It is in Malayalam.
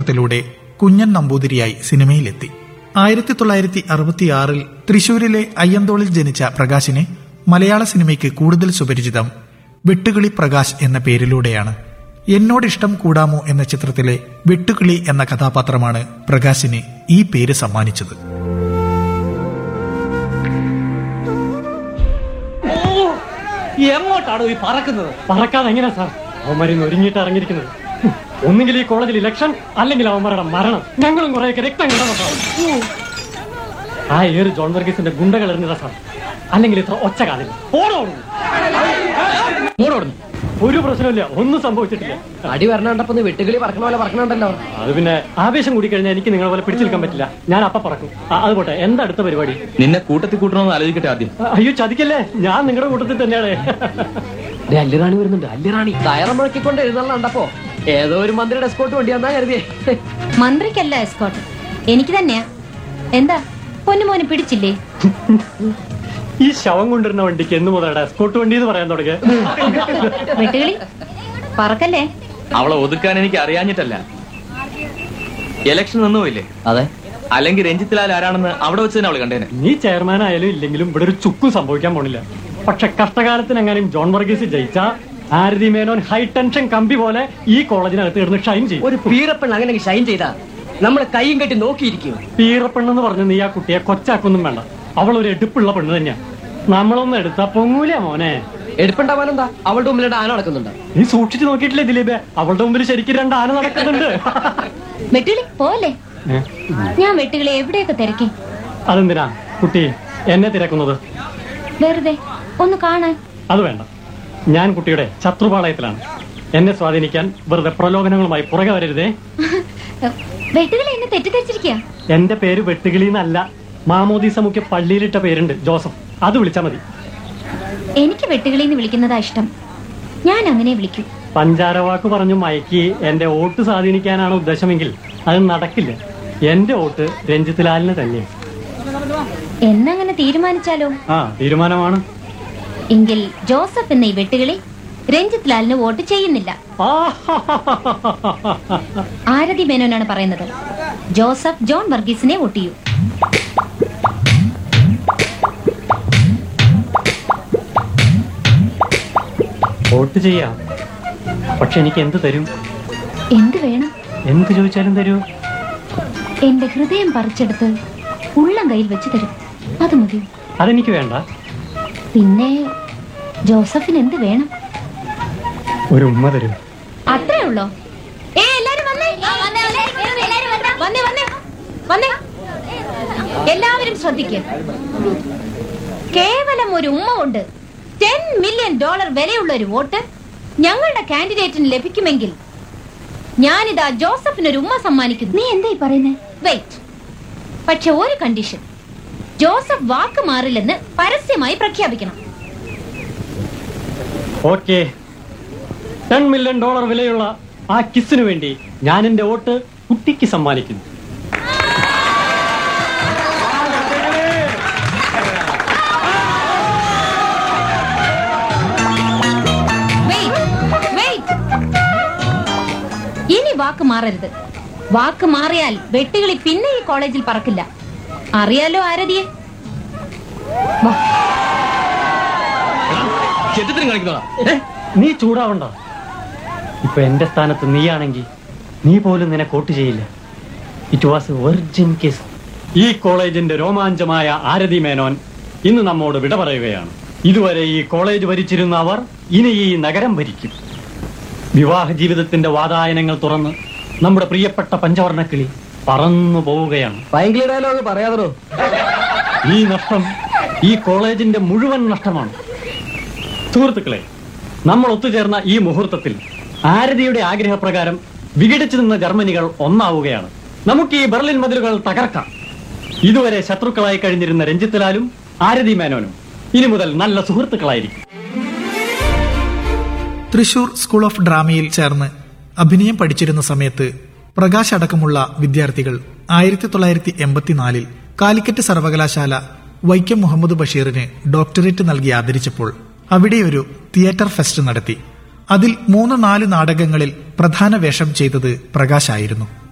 ചിത്രത്തിലൂടെ കുഞ്ഞൻ നമ്പൂതിരിയായി സിനിമയിലെത്തി ആയിരത്തി തൊള്ളായിരത്തി അറുപത്തിയാറിൽ തൃശൂരിലെ അയ്യന്തോളിൽ ജനിച്ച പ്രകാശിനെ മലയാള സിനിമയ്ക്ക് കൂടുതൽ സുപരിചിതം വെട്ടുകിളി പ്രകാശ് എന്ന പേരിലൂടെയാണ് എന്നോടിഷ്ടം കൂടാമോ എന്ന ചിത്രത്തിലെ വെട്ടുകിളി എന്ന കഥാപാത്രമാണ് പ്രകാശിന് ഈ പേര് സമ്മാനിച്ചത് എങ്ങോട്ടാണ് ഈ പറക്കുന്നത് പറക്കാതെ എങ്ങനെയാ സാർ അവന്മാരിന്ന് ഒരുങ്ങിയിട്ട് ഇറങ്ങിയിരിക്കുന്നത് ഹും, ഒന്നുകിൽ ഈ കോളേജിൽ ഇലക്ഷൻ അല്ലെങ്കിൽ അവന്മാരുടെ മരണം ഞങ്ങളും കുറെയൊക്കെ രക്തം കിടന്നു സാർ ആ ഏറ് ജോൺ വർഗീസിന്റെ ഗുണ്ടകൾ എറിഞ്ഞതാ സാർ അല്ലെങ്കിൽ ഇത്ര ഒച്ച കാണില്ല ഓടോടുന്നു ഓടോടുന്നു ഒരു പ്രശ്നമില്ല ഒന്നും സംഭവിച്ചിട്ടില്ല അടി വരണണ്ടപ്പോ വെട്ടുകിളി പറക്കണ പോലെ പറക്കണുണ്ടല്ലോ അത് പിന്നെ ആവേശം കൂടി കഴിഞ്ഞാൽ എനിക്ക് നിങ്ങളെ പോലെ പിടിച്ചു നിൽക്കാൻ പറ്റില്ല ഞാൻ അപ്പ പറക്കും ആ, അത് പോട്ടെ എന്താ അടുത്ത പരിപാടി നിന്നെ കൂട്ടത്തിൽ കൂട്ടണമെന്ന് ആലോചിക്കട്ടെ ആദ്യം ആ, അയ്യോ ചതിക്കല്ലേ ഞാൻ നിങ്ങളുടെ കൂട്ടത്തിൽ തന്നെയാണ് ദേ അല്ലിറാണി വരുന്നുണ്ട് അല്ലിറാണി കയറ മുഴക്കിക്കൊണ്ട് എഴുന്നള്ളണ്ടപ്പോ ഏതോ ഒരു മന്ത്രിയുടെ എസ്കോട്ട് വണ്ടിയാന്നാ കരുതിയേ മന്ത്രിക്കല്ല എസ്കോട്ട് എനിക്ക് തന്നെയാ എന്താ പൊന്നുമോനെ പിടിച്ചില്ലേ ഈ ശവം കൊണ്ടിരുന്ന വണ്ടിക്ക് എന്ന് മുതലാണ് എസ്കോട്ട് വണ്ടി എന്ന് പറയാൻ തുടങ്ങിയ വെട്ടുകളി പറക്കല്ലേ അവളെ ഒതുക്കാൻ എനിക്ക് അറിയാഞ്ഞിട്ടല്ല ഇലക്ഷൻ നിന്നുപോയില്ലേ അതെ അല്ലെങ്കിൽ രഞ്ജിത്ലാൽ ആരാണെന്ന് അവിടെ വെച്ച് തന്നെ അവള് കണ്ടേനെ നീ ചെയർമാൻ ആയാലും ഇല്ലെങ്കിലും ഇവിടെ ഒരു ചുക്കും സംഭവിക്കാൻ പോണില്ല പക്ഷെ കഷ്ടകാലത്തിന് എങ്ങാനും ജോൺ വർഗീസ് ജയിച്ച ആരതി മേനോൻ ഹൈ ടെൻഷൻ കമ്പി പോലെ ഈ കോളേജിനകത്ത് ഇരുന്ന് ഷൈൻ ചെയ്യും ഒരു പീറപ്പെണ്ണ് അങ്ങനെ ഷൈൻ ചെയ്താ നമ്മളെ കൈയും കെട്ടി നോക്കിയിരിക്കും പീറപ്പെണ്ണെന്ന് പറഞ്ഞ് നീ ആ കുട്ടിയെ കൊച്ചാക്കൊന്നും വേണ്ട അവൾ ഒരു എടുപ്പുള്ള പെണ്ണ് തന്നെയാ നമ്മളൊന്നും എടുത്താ പൊങ്ങൂല മോനെ എടുപ്പുണ്ടാവാനെന്താ അവളുടെ മുമ്പിലിട്ട് ആന നടക്കുന്നുണ്ട് നീ സൂക്ഷിച്ചു നോക്കിയിട്ടില്ലേ ദിലീപേ അവളുടെ മുമ്പിൽ ശരിക്കും രണ്ട് ആന നടക്കുന്നുണ്ട് വെട്ടുകളി പോലെ ഏ? ഞാൻ വെട്ടുകളി എവിടെയൊക്കെ തിരക്കി അതെന്തിനാ കുട്ടി എന്നെ തിരക്കുന്നത് വെറുതെ ഒന്ന് കാണാൻ അത് വേണ്ട ഞാൻ കുട്ടിയുടെ ശത്രുപാളയത്തിലാണ് എന്നെ സ്വാധീനിക്കാൻ വെറുതെ പ്രലോഭനങ്ങളുമായി പുറകെ വരരുതേ വെട്ടുകളി എന്നെ തെറ്റിദ്ധരിച്ചിരിക്കുക എന്റെ പേര് വെട്ടുകിളി എന്നല്ല മാമോദീസ മുഖ്യ പള്ളിയിലിട്ട പേരുണ്ട് ജോസഫ് അത് വിളിച്ചാ മതി എനിക്ക് വെട്ടുകളി എന്ന് വിളിക്കുന്നതാ ഇഷ്ടം ഞാൻ അങ്ങനെ വിളിക്കൂ പഞ്ചാരവാക്ക് പറഞ്ഞു മയക്കി എന്റെ വോട്ട് സ്വാധീനിക്കാനാണ് ഉദ്ദേശമെങ്കിൽ അത് നടക്കില്ല എന്റെ വോട്ട് രഞ്ജിത്ത് ലാലിന് തന്നെ എന്നങ്ങനെ തീരുമാനിച്ചാലോ ആ തീരുമാനമാണ് എങ്കിൽ ജോസഫ് എന്ന ഈ വെട്ടുകളി രഞ്ജിത്ത് ലാലിന് വോട്ട് ചെയ്യുന്നില്ല ആ, ആരതി മേനോനാണ് പറയുന്നത് ജോസഫ് ജോൺ വർഗീസിനെ വോട്ട് ചെയ്യൂ വോട്ട് ചെയ്യാം പക്ഷെ എനിക്ക് എന്ത് തരും എന്ത് വേണം എന്ത് ചോദിച്ചാലും തരൂ എന്റെ ഹൃദയം പറിച്ചെടുത്ത് ഉള്ളം കയ്യിൽ വെച്ച് തരും അത് മതി അതെനിക്ക് വേണ്ട പിന്നെ ജോസഫിന് എന്ത് വേണം ഒരു ഉമ്മ തരൂ അത്രേ ഉള്ളോ ഏ എല്ലാരും വന്നേ വന്നേ വന്നേ വന്നേ എല്ലാവരും ശ്രദ്ധിക്കുക കേവലം ഒരു ഉമ്മ കൊണ്ട് ടെൻ മില്യൺ ഡോളർ വിലയുള്ള ഒരു വോട്ട് ഞങ്ങളുടെ കാൻഡിഡേറ്റിന് ലഭിക്കുമെങ്കിൽ ഞാനിതാ ജോസഫിന് ഒരു ഉമ്മ സമ്മാനിക്കുന്നു നീ എന്തായി പറയുന്നേ വെയിറ്റ് പക്ഷെ ഒരു കണ്ടീഷൻ ജോസഫ് വാക്ക് മാറില്ലെന്ന് പരസ്യമായി പ്രഖ്യാപിക്കണം ഓക്കെ ടെൻ മില്യൺ ഡോളർ വിലയുള്ള ആ കിസിനു വേണ്ടി ഞാൻ എന്റെ വോട്ട് കുട്ടിക്ക് സമ്മാനിക്കുന്നു Wait, wait. ഇനി വാക്ക് മാറരുത് വാക്ക് മാറിയാൽ വെട്ടുകിളി പിന്നെ ഈ കോളേജിൽ പറക്കില്ല അറിയാലോ ആരതിയെ വാ. ചെറ്റത്തിനും കാണിക്കുന്നതാ ഏ, നീ ചൂടാവണ്ട ഇപ്പൊ എന്റെ സ്ഥാനത്ത് നീയാണെങ്കിൽ നീ പോലും നിന്നെ കോട്ട് ചെയ്യില്ല ഇറ്റ് വാസ് വെർജിൻ കേസ് ഈ കോളേജിന്റെ രോമാഞ്ചമായ ആരതി മേനോൻ ഇന്ന് നമ്മോട് വിട പറയുകയാണ് ഇതുവരെ ഈ കോളേജ് ഭരിച്ചിരുന്ന അവർ ഇനി ഈ നഗരം ഭരിക്കും വിവാഹ ജീവിതത്തിന്റെ വാതായനങ്ങൾ തുറന്ന് നമ്മുടെ പ്രിയപ്പെട്ട പഞ്ചവർണ്ണക്കിളി പറന്നു പോവുകയാണ് ഭയങ്കര ഡയലോഗ് പറയാതോ ഈ നഷ്ടം ഈ കോളേജിന്റെ മുഴുവൻ നഷ്ടമാണ് സുഹൃത്തുക്കളെ നമ്മൾ ഒത്തുചേർന്ന ഈ മുഹൂർത്തത്തിൽ ആരതിയുടെ ആഗ്രഹപ്രകാരം വിഘടിച്ചു നിന്ന ജർമ്മനികൾ ഒന്നാവുകയാണ് നമുക്ക് ഈ ബെർലിൻ മതിലുകൾ തകർക്കാം ഇതുവരെ ശത്രുക്കളായി കഴിഞ്ഞിരുന്ന രഞ്ജിത്ത് ലാലും ആരതി മേനോനും ഇനി മുതൽ നല്ല സുഹൃത്തുക്കളായിരിക്കും തൃശൂർ സ്കൂൾ ഓഫ് ഡ്രാമയിൽ ചേർന്ന് അഭിനയം പഠിച്ചിരുന്ന സമയത്ത് പ്രകാശ് അടക്കമുള്ള വിദ്യാർത്ഥികൾ ആയിരത്തി തൊള്ളായിരത്തി എൺപത്തിനാലിൽ കാലിക്കറ്റ് സർവകലാശാല വൈക്കം മുഹമ്മദ് ബഷീറിന് ഡോക്ടറേറ്റ് നൽകി ആദരിച്ചപ്പോൾ അവിടെ ഒരു തിയേറ്റർ ഫെസ്റ്റ് നടത്തി അതിൽ മൂന്ന് നാല് നാടകങ്ങളിൽ പ്രധാന വേഷം ചെയ്തത് പ്രകാശായിരുന്നു